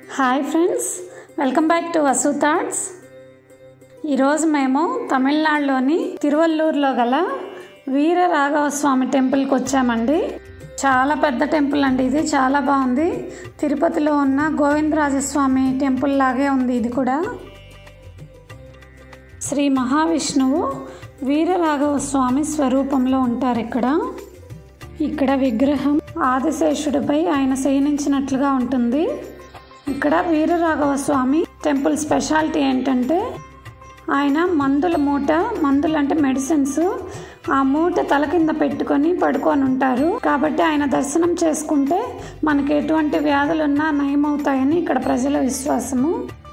hi friends welcome back to Vasu thoughts ఈరోజు మేము తమిళనాడులోని తిరువల్లూరులో గల వీర రాఘవ స్వామి టెంపుల్కి వచ్చామండి చాలా పెద్ద టెంపుల్ అండి ఇది చాలా బాగుంది తిరుపతిలో ఉన్న గోవిందరాజస్వామి టెంపుల్ లాగే ఉంది ఇది కూడా శ్రీ మహావిష్ణువు వీరరాఘవ స్వామి స్వరూపంలో ఉంటారు ఇక్కడ ఇక్కడ విగ్రహం ఆదిశేషుడిపై ఆయన శయనించినట్లుగా ఉంటుంది ఇక్కడ వీరరాఘవ స్వామి టెంపుల్ స్పెషాలిటీ ఏంటంటే ఆయన మందుల మూట మందులు అంటే మెడిసిన్స్ ఆ మూట తల కింద పెట్టుకొని పడుకొని ఉంటారు కాబట్టి ఆయన దర్శనం చేసుకుంటే మనకి ఎటువంటి వ్యాధులున్నా నయమవుతాయని ఇక్కడ ప్రజల విశ్వాసము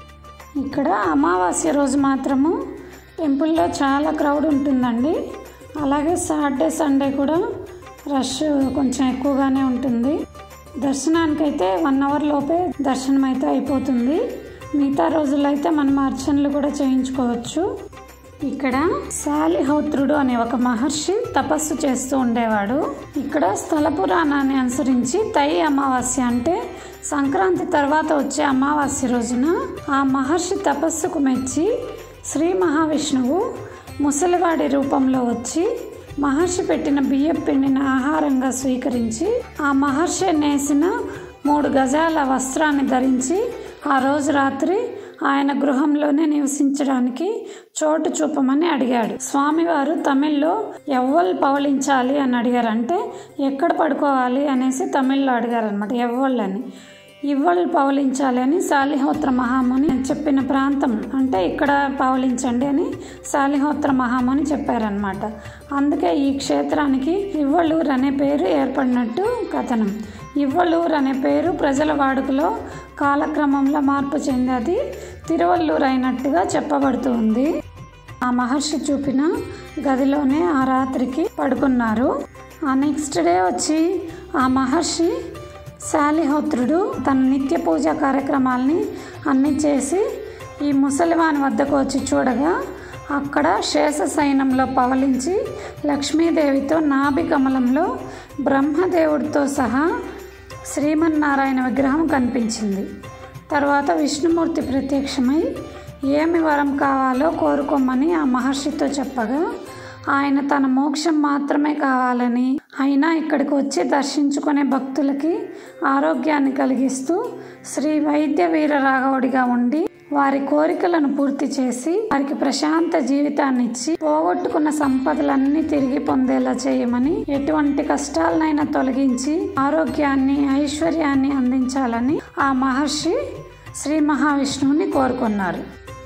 ఇక్కడ అమావాస్య రోజు మాత్రము టెంపుల్లో చాలా క్రౌడ్ ఉంటుందండి అలాగే సాటర్డే సండే కూడా రష్ కొంచెం ఎక్కువగానే ఉంటుంది దర్శనానికైతే వన్ అవర్ లోపే దర్శనం అయితే అయిపోతుంది మిగతా రోజుల్లో అయితే మనం అర్చనలు కూడా చేయించుకోవచ్చు ఇక్కడ శాలిహోత్రుడు అనే ఒక మహర్షి తపస్సు చేస్తూ ఉండేవాడు ఇక్కడ స్థల పురాణాన్ని అనుసరించి తై అమావాస్య అంటే సంక్రాంతి తర్వాత వచ్చే అమావాస్య రోజున ఆ మహర్షి తపస్సుకు మెచ్చి శ్రీ మహావిష్ణువు ముసలివాడి రూపంలో వచ్చి మహర్షి పెట్టిన బియ్యం పిండిని ఆహారంగా స్వీకరించి ఆ మహర్షి నేసిన మూడు గజాల వస్త్రాన్ని ధరించి ఆ రోజు రాత్రి ఆయన గృహంలోనే నివసించడానికి చోటు చూపమని అడిగాడు స్వామివారు తమిళ్లో ఎవ్వలు పవలించాలి అని అడిగారు అంటే ఎక్కడ పడుకోవాలి అనేసి తమిళ్లో అడిగారు అనమాట ఎవ్వళ్ళు అని ఇవ్వళ్ళు పవలించాలి అని శాలిహోత్ర మహాముని చెప్పిన ప్రాంతం అంటే ఇక్కడ పవలించండి అని శాలిహోత్ర మహాముని చెప్పారనమాట అందుకే ఈ క్షేత్రానికి ఇవ్వళూరు అనే పేరు ఏర్పడినట్టు కథనం ఇవ్వలూరు అనే పేరు ప్రజల వాడుకలో కాలక్రమంలో మార్పు చెంది అది తిరువల్లూరు అయినట్టుగా చెప్పబడుతుంది ఆ మహర్షి చూపిన గదిలోనే ఆ రాత్రికి పడుకున్నారు ఆ నెక్స్ట్ డే వచ్చి ఆ మహర్షి శాలిహోత్రుడు తన నిత్య పూజా కార్యక్రమాల్ని అన్ని చేసి ఈ ముసలివాని వద్దకు వచ్చి చూడగా అక్కడ శేష సైనంలో పవలించి లక్ష్మీదేవితో నాభి కమలంలో బ్రహ్మదేవుడితో సహా శ్రీమన్నారాయణ విగ్రహం కనిపించింది తర్వాత విష్ణుమూర్తి ప్రత్యక్షమై ఏమి వరం కావాలో కోరుకోమని ఆ మహర్షితో చెప్పగా ఆయన తన మోక్షం మాత్రమే కావాలని అయినా ఇక్కడికి వచ్చి దర్శించుకునే భక్తులకి ఆరోగ్యాన్ని కలిగిస్తూ శ్రీ వైద్య వీర రాఘవుడిగా ఉండి వారి కోరికలను పూర్తి చేసి వారికి ప్రశాంత జీవితాన్ని ఇచ్చి పోగొట్టుకున్న సంపదలన్నీ తిరిగి పొందేలా చేయమని ఎటువంటి కష్టాలనైనా తొలగించి ఆరోగ్యాన్ని ఐశ్వర్యాన్ని అందించాలని ఆ మహర్షి శ్రీ మహావిష్ణువుని కోరుకున్నారు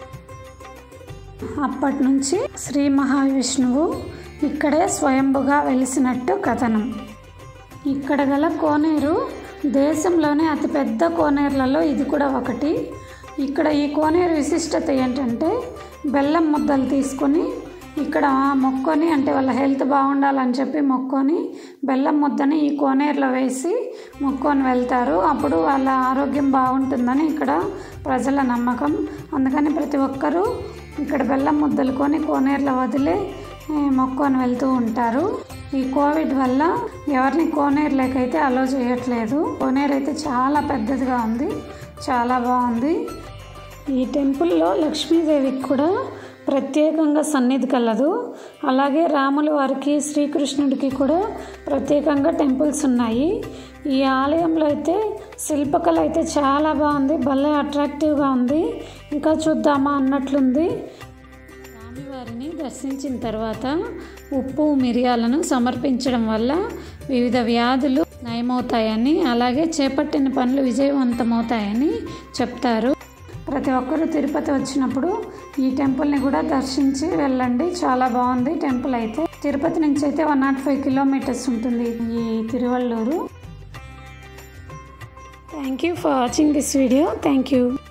అప్పటి నుంచి శ్రీ మహావిష్ణువు ఇక్కడే స్వయంభుగా వెలిసినట్టు కథనం ఇక్కడ గల కోనేరు దేశంలోనే అతిపెద్ద కోనేరులలో ఇది కూడా ఒకటి ఇక్కడ ఈ కోనేరు విశిష్టత ఏంటంటే బెల్లం ముద్దలు తీసుకొని ఇక్కడ మొక్కొని అంటే వాళ్ళ హెల్త్ బాగుండాలని చెప్పి మొక్కొని బెల్లం ముద్దని ఈ కోనేరులో వేసి మొక్కొని వెళ్తారు అప్పుడు వాళ్ళ ఆరోగ్యం బాగుంటుందని ఇక్కడ ప్రజల నమ్మకం అందుకని ప్రతి ఒక్కరూ ఇక్కడ బెల్లం ముద్దలు కొని కోనేరులో వదిలే మొక్కొని వెళ్తూ ఉంటారు ఈ కోవిడ్ వల్ల ఎవరిని కోనేరులోకైతే అలో చేయట్లేదు కోనేరు అయితే చాలా పెద్దదిగా ఉంది చాలా బాగుంది ఈ టెంపుల్లో లక్ష్మీదేవికి కూడా ప్రత్యేకంగా సన్నిధి కలదు అలాగే రాముల వారికి శ్రీకృష్ణుడికి కూడా ప్రత్యేకంగా టెంపుల్స్ ఉన్నాయి ఈ ఆలయంలో అయితే శిల్పకళ అయితే చాలా బాగుంది భలే అట్రాక్టివ్గా ఉంది ఇంకా చూద్దామా అన్నట్లుంది స్వామివారిని దర్శించిన తర్వాత ఉప్పు మిరియాలను సమర్పించడం వల్ల వివిధ వ్యాధులు నయమవుతాయని అలాగే చేపట్టిన పనులు విజయవంతమవుతాయని చెప్తారు ప్రతి ఒక్కరూ తిరుపతి వచ్చినప్పుడు ఈ టెంపుల్ని కూడా దర్శించి వెళ్ళండి చాలా బాగుంది టెంపుల్ అయితే తిరుపతి నుంచి అయితే వన్ నాట్ ఫైవ్ కిలోమీటర్స్ ఉంటుంది ఈ Tiruvallur thank you for watching this video thank you